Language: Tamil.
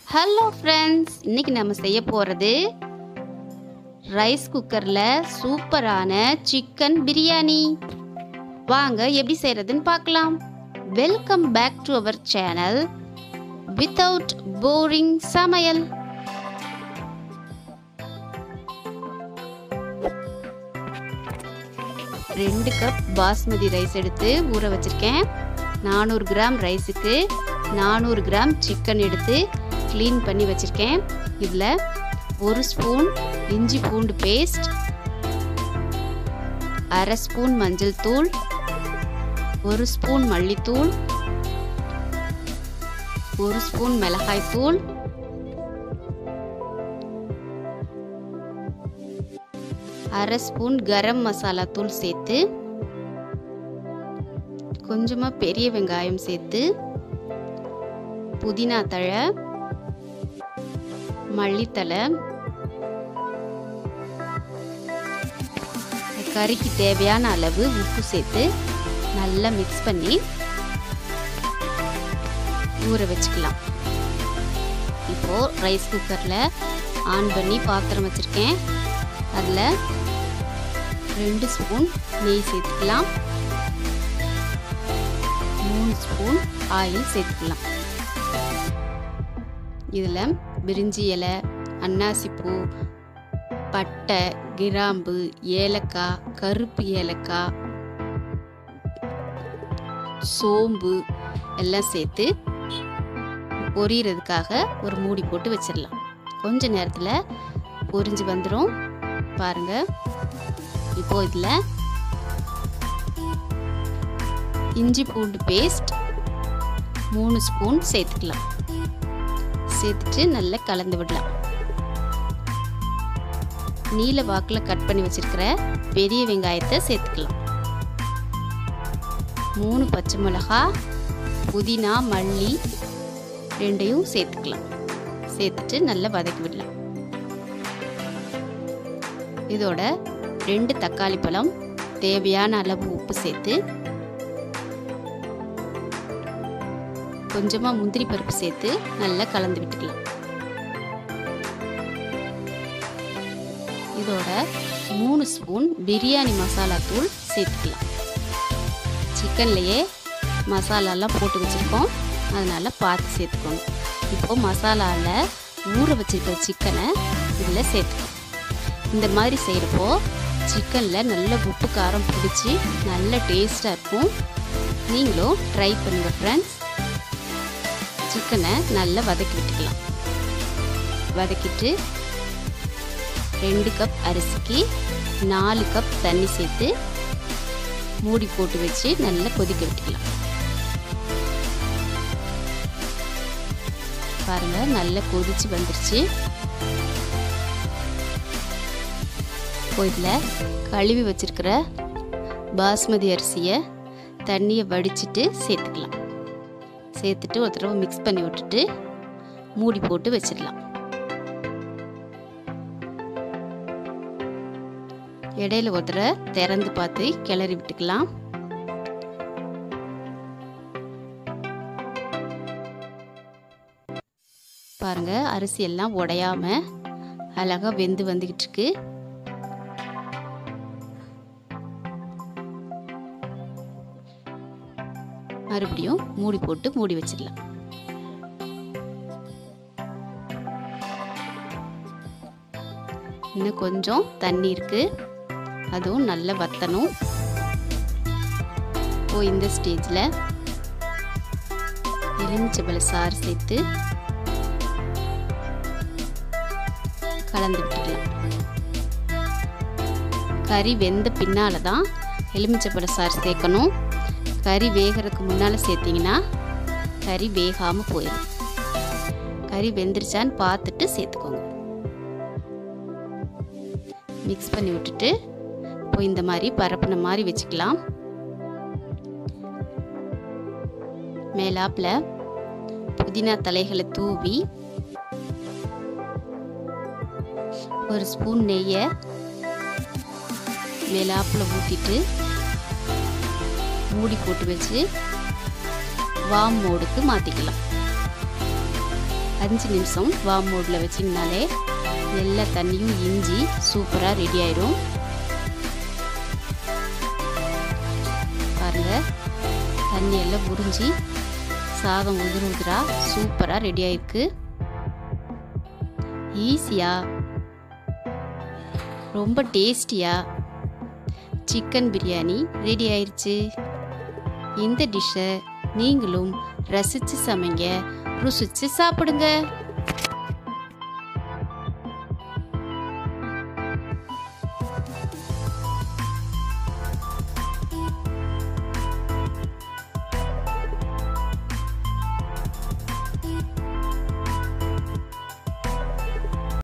ஹலோ ஃப்ரெண்ட்ஸ் இன்னைக்கு நம்ம செய்ய போகிறது ரைஸ் குக்கரில் சூப்பரான சிக்கன் பிரியாணி வாங்க எப்படி செய்கிறதுன்னு பார்க்கலாம் welcome back to our channel without boring சமையல் ரெண்டு கப் பாஸ்மதி ரைஸ் எடுத்து ஊற வச்சிருக்கேன் நானூறு கிராம் ரைஸுக்கு நானூறு கிராம் சிக்கன் எடுத்து க்ளீன் பண்ணி வச்சுருக்கேன் இதில் ஒரு ஸ்பூன் இஞ்சி பூண்டு பேஸ்ட் அரை ஸ்பூன் மஞ்சள் தூள் ஒரு ஸ்பூன் மல்லித்தூள் ஒரு ஸ்பூன் மிளகாய் தூள் அரை ஸ்பூன் கரம் மசாலா தூள் சேர்த்து கொஞ்சமாக பெரிய வெங்காயம் சேர்த்து புதினா தழை மல்லித்தலை கறிக்கு தேவையான அளவு உப்பு சேர்த்து நல்லா மிக்ஸ் பண்ணி ஊற வச்சுக்கலாம் இப்போ ரைஸ் குக்கரில் ஆன் பண்ணி பாத்திரம் வச்சுருக்கேன் அதில் ரெண்டு ஸ்பூன் நெய் சேர்த்துக்கலாம் மூணு ஸ்பூன் ஆயில் சேர்த்துக்கலாம் இதில் பிரிஞ்சி இலை அன்னாசிப்பூ பட்டை கிராம்பு ஏலக்காய் கருப்பு ஏலக்காய் சோம்பு எல்லாம் சேர்த்து பொரியறதுக்காக ஒரு மூடி போட்டு வச்சிடலாம் கொஞ்ச நேரத்தில் பொரிஞ்சு வந்துடும் பாருங்க இப்போ இதில் இஞ்சி பூண்டு பேஸ்ட் மூணு ஸ்பூன் சேர்த்துக்கலாம் சேர்த்துட்டு நல்லா கலந்து விடலாம் நீல வாக்கில் கட் பண்ணி வச்சிருக்கிற பெரிய வெங்காயத்தை சேர்த்துக்கலாம் மூணு பச்சை மிளகா புதினா மல்லி ரெண்டையும் சேர்த்துக்கலாம் சேர்த்துட்டு நல்லா வதக்கி விடலாம் இதோட ரெண்டு தக்காளி பழம் தேவையான அளவு உப்பு சேர்த்து கொஞ்சமாக முந்திரி பருப்பு சேர்த்து நல்லா கலந்து விட்டுக்கலாம் இதோட மூணு ஸ்பூன் பிரியாணி மசாலா தூள் சேர்த்துக்கலாம் சிக்கன்லேயே மசாலாலாம் போட்டு வச்சுருக்கோம் அதனால் பார்த்து சேர்த்துக்கோங்க இப்போது மசாலாவில் ஊற வச்சுருக்கிற சிக்கனை இதில் சேர்த்துக்கணும் இந்த மாதிரி செய்கிறப்போ சிக்கனில் நல்ல உப்பு காரம் பிடிச்சி நல்ல டேஸ்ட்டாக இருக்கும் நீங்களும் ட்ரை பண்ணுங்கள் ஃப்ரெண்ட்ஸ் சிக்கனை நல்லா வதக்கி விட்டுக்கலாம் வதக்கிட்டு ரெண்டு கப் அரிசிக்கு நாலு கப் தண்ணி சேர்த்து மூடி போட்டு வச்சு நல்லா கொதிக்க விட்டுக்கலாம் பாருங்க நல்லா கொதிச்சு வந்துருச்சு இதில் கழுவி வச்சிருக்கிற பாஸ்மதி அரிசியை தண்ணியை வடிச்சிட்டு சேர்த்துக்கலாம் சேர்த்துட்டு ஒரு தடவை மிக்ஸ் பண்ணி விட்டுட்டு மூடி போட்டு வச்சிடலாம் இடையில ஒரு தடவை திறந்து பார்த்து கிளறி விட்டுக்கலாம் பாருங்க அரிசி எல்லாம் உடையாம அழகா வெந்து வந்துகிட்டு இருக்கு மறுபடியும் மூடி போட்டு மூடி வச்சிடலாம் இன்னும் கொஞ்சம் தண்ணி இருக்கு அதுவும் நல்லா வத்தணும் இப்போ இந்த ஸ்டேஜில் எலுமிச்சபழ சாறு சேர்த்து கலந்து விட்டுக்கலாம் கறி வெந்த பின்னால் தான் எலுமிச்சப்பழ சாறு சேர்க்கணும் கறி வேகிறதுக்கு முன்னால் சேர்த்திங்கன்னா கறி வேகாமல் போயிடும் கறி வெந்துருச்சான்னு பார்த்துட்டு சேர்த்துக்கோங்க மிக்ஸ் பண்ணி விட்டுட்டு இப்போ இந்த மாதிரி பரப்புன மாதிரி வச்சுக்கலாம் மேலாப்பில் புதினா தலைகளை தூவி ஒரு ஸ்பூன் நெய்யை மேலாப்பில் ஊற்றிட்டு மூடி போட்டு வச்சு வாம் மோடுக்கு மாற்றிக்கலாம் அஞ்சு நிமிஷம் வார்ம் மோடில் வச்சிங்கனாலே எல்லா தண்ணியும் இஞ்சி சூப்பராக ரெடி ஆயிரும் பாருங்க தண்ணி எல்லாம் உறிஞ்சி சாதம் உதிர் உதிரா சூப்பராக ரெடி ஆயிருக்கு ஈஸியாக ரொம்ப டேஸ்டியாக சிக்கன் பிரியாணி ரெடி ஆயிடுச்சு இந்த டிஷ்ஷை நீங்களும் ரசித்து சமைங்க ருசித்து சாப்பிடுங்க